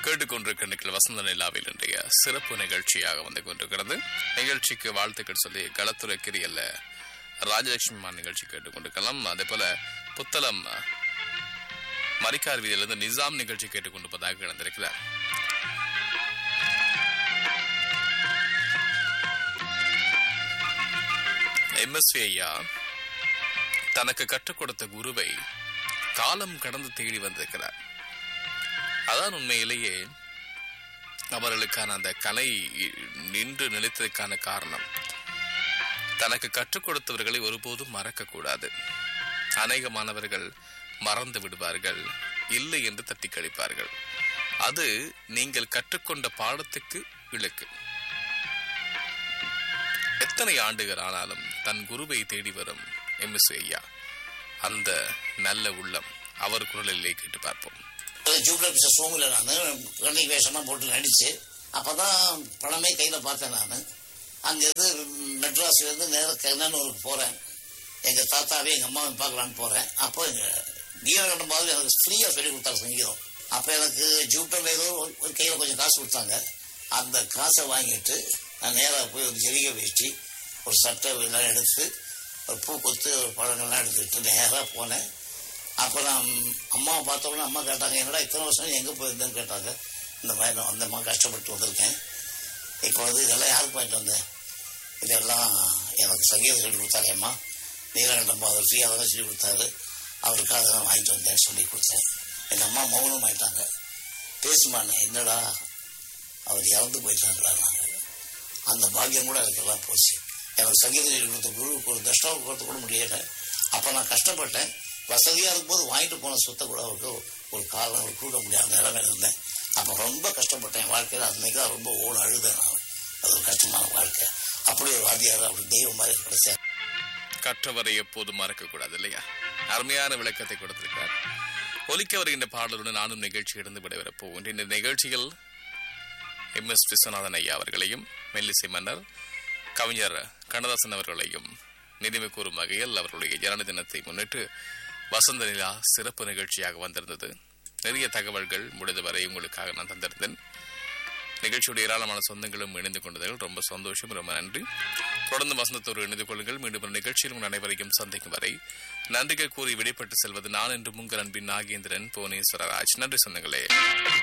கேட்டுக்கொண்டிருக்கின்ற வசந்த நிலாவில் இன்றைய சிறப்பு நிகழ்ச்சியாக வந்து கொண்டிருக்கிறது நிகழ்ச்சிக்கு வாழ்த்துக்கள் சொல்லி களத்துறை கிரியல்ல ராஜலட்சுமி மான் நிகழ்ச்சி கேட்டுக்கொண்டிருக்கலாம் அதே போல புத்தளம் மரிக்கார் வீதியிலிருந்து நிசாம் நிகழ்ச்சி கேட்டுக்கொண்டிருப்பதாக கிடந்திருக்கிறார் எம்எஸ்வி ஐயா தனக்கு கற்றுக் கொடுத்த குருவை காலம் கடந்து தேடி வந்திருக்கிறார் அதான் உண்மையிலேயே அவர்களுக்கான அந்த கலை நின்று நிலைத்ததற்கான காரணம் தனக்கு கற்றுக் கொடுத்தவர்களை ஒருபோதும் மறக்கக்கூடாது அநேக மாணவர்கள் மறந்து விடுவார்கள் இல்லை என்று தட்டி கழிப்பார்கள் அது நீங்கள் கற்றுக்கொண்ட பாடத்துக்கு இழுக்கு எத்தனை ஆண்டுகள் ஆனாலும் தன் குருவை தேடி வரும் எம் எஸ் ஐயா அந்த நல்ல உள்ளம் அவர் குரலிலே கேட்டு பார்ப்போம் ஜூப்ளர் பிக்சர் சோமில் நான் கண்ணி வேஷமாக போட்டு நடித்து அப்போ தான் படமே கையில் பார்த்தேன் நான் அங்கேருந்து மெட்ராஸ்லேருந்து நேராக கண்ணனூருக்கு போகிறேன் எங்கள் தாத்தாவே எங்கள் அம்மாவை பார்க்கலான்னு போகிறேன் அப்போ எங்கள் கீரகண்டம் மாதிரி எனக்கு ஃப்ரீயாக சொல்லி கொடுத்தாங்க சங்கீதம் அப்போ எனக்கு ஜூப்ளர் ஏதோ ஒரு- ஒரு கையில் கொஞ்சம் காசு கொடுத்தாங்க அந்த காசை வாங்கிட்டு நான் நேராக போய் ஒரு ஜெரிகை வேஷ்டி ஒரு சட்டை எல்லாம் எடுத்து ஒரு பூ கொத்து ஒரு பழங்கள்லாம் எடுத்துக்கிட்டு நேராக போனேன் அப்போ நான் அம்மாவை பார்த்த உடனே அம்மா கேட்டாங்க என்னடா இத்தனை வருஷம் எங்கே போயிருந்தேன்னு கேட்டாங்க இந்த மாதிரி நான் வந்தம்மா கஷ்டப்பட்டு வந்திருக்கேன் இப்போ வந்து இதெல்லாம் யாருக்கு வாங்கிட்டு வந்தேன் இதெல்லாம் எனக்கு சங்கீதம் சொல்லி கொடுத்தாரேம்மா நீலகண்டம் அவர் ஃப்ரீயாக தானே சொல்லி கொடுத்தாரு அவருக்காக தான் வாங்கிட்டு வந்தேன்னு சொல்லி கொடுத்தேன் எங்கள் அம்மா மௌனம் ஆயிட்டாங்க பேசுமாண்ணே என்னடா அவர் இறந்து போயிட்டாங்களா அந்த பாக்கியம் கூட எனக்கு எல்லாம் போச்சு எனக்கு சங்கீதம் சொல்லி கொடுத்த குருவுக்கு ஒரு தஷ்டாவுக்கு கொடுத்து கூட முடியல அப்போ நான் கஷ்டப்பட்டேன் வசதியாக இருக்கும்போது வாங்கிட்டு போன சொத்தை கூட அவருக்கு ஒரு காலம் அவர் கூட முடியாத நிலைமையில இருந்தேன் அப்போ ரொம்ப கஷ்டப்பட்டேன் என் வாழ்க்கையில் அன்னைக்கு தான் ரொம்ப ஓடு அழுதேன் நான் அது ஒரு கஷ்டமான வாழ்க்கை அப்படி ஒரு வாத்தியார் அப்படி தெய்வம் மாதிரி கிடைச்சேன் கற்றவரை எப்போதும் மறக்கக்கூடாது இல்லையா அருமையான விளக்கத்தை கொடுத்திருக்கிறார் ஒலிக்க வருகின்ற பாடலுடன் நானும் நிகழ்ச்சி இருந்து விடைபெறப் போகின்றேன் இந்த நிகழ்ச்சியில் எம் எஸ் விஸ்வநாதன் ஐயா அவர்களையும் மெல்லிசை மன்னர் கவிஞர் கண்ணதாசன் அவர்களையும் நினைவு கூறும் வகையில் அவர்களுடைய ஜனன தினத்தை முன்னிட்டு வசந்த நிலா சிறப்பு நிகழ்ச்சியாக வந்திருந்தது நிறைய தகவல்கள் முடிந்தவரை உங்களுக்காக நான் தந்திருந்தேன் நிகழ்ச்சியுடைய ஏராளமான சொந்தங்களும் இணைந்து கொண்டதில் ரொம்ப சந்தோஷம் ரொம்ப நன்றி தொடர்ந்து வசந்தத்தோடு இணைந்து கொள்ளுங்கள் மீண்டும் ஒரு நிகழ்ச்சியில் உங்கள் அனைவரையும் சந்திக்கும் வரை நன்றிகள் கூறி விடைபெற்று செல்வது நான் என்று உங்கள் அன்பின் நாகேந்திரன் புவனேஸ்வரராஜ் நன்றி சொந்தங்களே